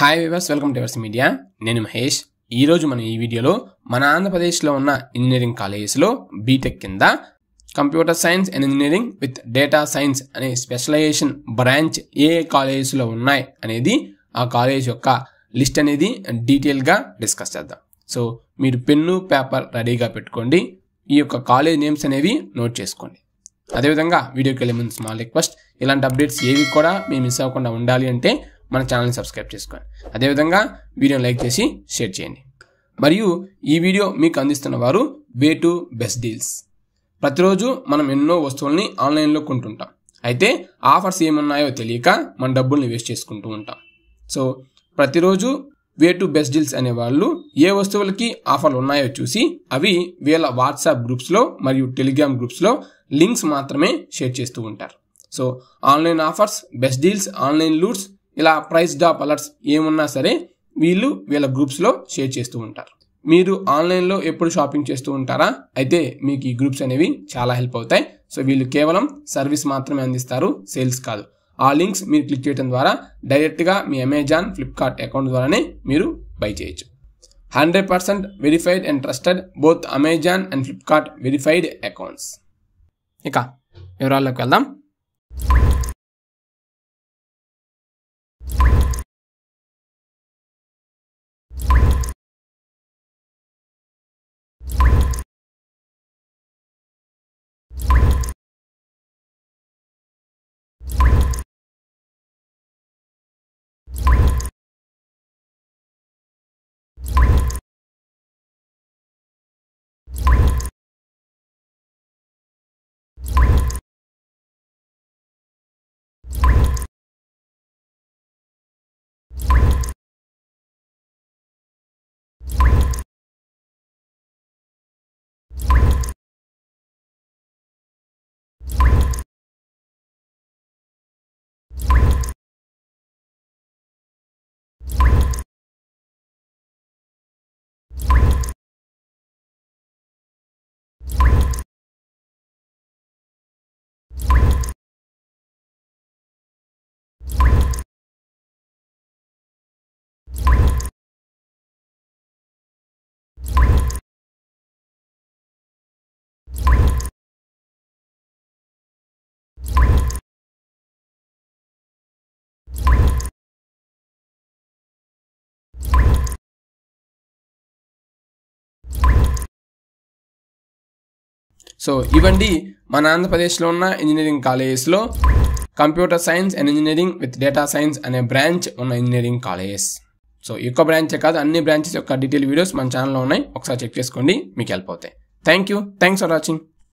hi viewers welcome to evers media నేను మహేష్ ఈరోజు మనం ఈ వీడియోలో మన ఆంధ్రప్రదేశ్లో ఉన్న ఇంజనీరింగ్ కాలేజెస్లో బీటెక్ కింద computer science and engineering with data science అనే స్పెషలైజేషన్ బ్రాంచ్ ఏ కాలేజెస్లో ఉన్నాయి అనేది ఆ కాలేజ్ యొక్క లిస్ట్ అనేది డీటెయిల్గా డిస్కస్ చేద్దాం సో మీరు పెన్ను పేపర్ రెడీగా పెట్టుకోండి ఈ యొక్క కాలేజ్ నేమ్స్ అనేవి నోట్ చేసుకోండి అదేవిధంగా వీడియోకి వెళ్ళే ముందు స్మాల్ రిక్వెస్ట్ ఇలాంటి అప్డేట్స్ ఏవి కూడా మీరు మిస్ అవ్వకుండా ఉండాలి అంటే మన ఛానల్ని సబ్స్క్రైబ్ చేసుకోండి అదేవిధంగా వీడియోని లైక్ చేసి షేర్ చేయండి మరియు ఈ వీడియో మీకు అందిస్తున్న వారు వే టు బెస్ట్ డీల్స్ ప్రతిరోజు మనం ఎన్నో వస్తువుల్ని ఆన్లైన్లో కొంటుంటాం అయితే ఆఫర్స్ ఏమున్నాయో తెలియక మన డబ్బుల్ని వేస్ట్ చేసుకుంటూ ఉంటాం సో ప్రతిరోజు వే టు బెస్ట్ డీల్స్ అనే వాళ్ళు ఏ వస్తువులకి ఆఫర్లు ఉన్నాయో చూసి అవి వీళ్ళ వాట్సాప్ గ్రూప్స్లో మరియు టెలిగ్రామ్ గ్రూప్స్లో లింక్స్ మాత్రమే షేర్ చేస్తూ ఉంటారు so online offers best deals online loots ఇలా ప్రైస్ డాప్ అలర్ట్స్ ఏమున్నా సరే వీళ్ళు వీళ్ళ గ్రూప్స్లో షేర్ చేస్తూ ఉంటారు మీరు ఆన్లైన్లో ఎప్పుడు షాపింగ్ చేస్తూ ఉంటారా అయితే మీకు ఈ గ్రూప్స్ అనేవి చాలా హెల్ప్ అవుతాయి సో వీళ్ళు కేవలం సర్వీస్ మాత్రమే అందిస్తారు సేల్స్ కాదు ఆ లింక్స్ మీరు క్లిక్ చేయడం ద్వారా డైరెక్ట్గా మీ అమెజాన్ ఫ్లిప్కార్ట్ అకౌంట్ ద్వారానే మీరు బై చేయొచ్చు hundred percent verified and trusted both Amazon and Flipkart verified accounts ఇక వివరాల్లోకి వెళ్దాం సో ఇవండి మన ఆంధ్రప్రదేశ్లో ఉన్న ఇంజనీరింగ్ కాలేజెస్లో computer science and engineering with data science అనే బ్రాంచ్ ఉన్న ఇంజనీరింగ్ కాలేజెస్ సో ఈ యొక్క బ్రాంచే కాదు అన్ని బ్రాంచెస్ యొక్క డీటెయిల్ వీడియోస్ మన ఛానల్లో ఉన్నాయి ఒకసారి చెక్ చేసుకోండి మీకు హెల్ప్ అవుతాయి thank you thanks for watching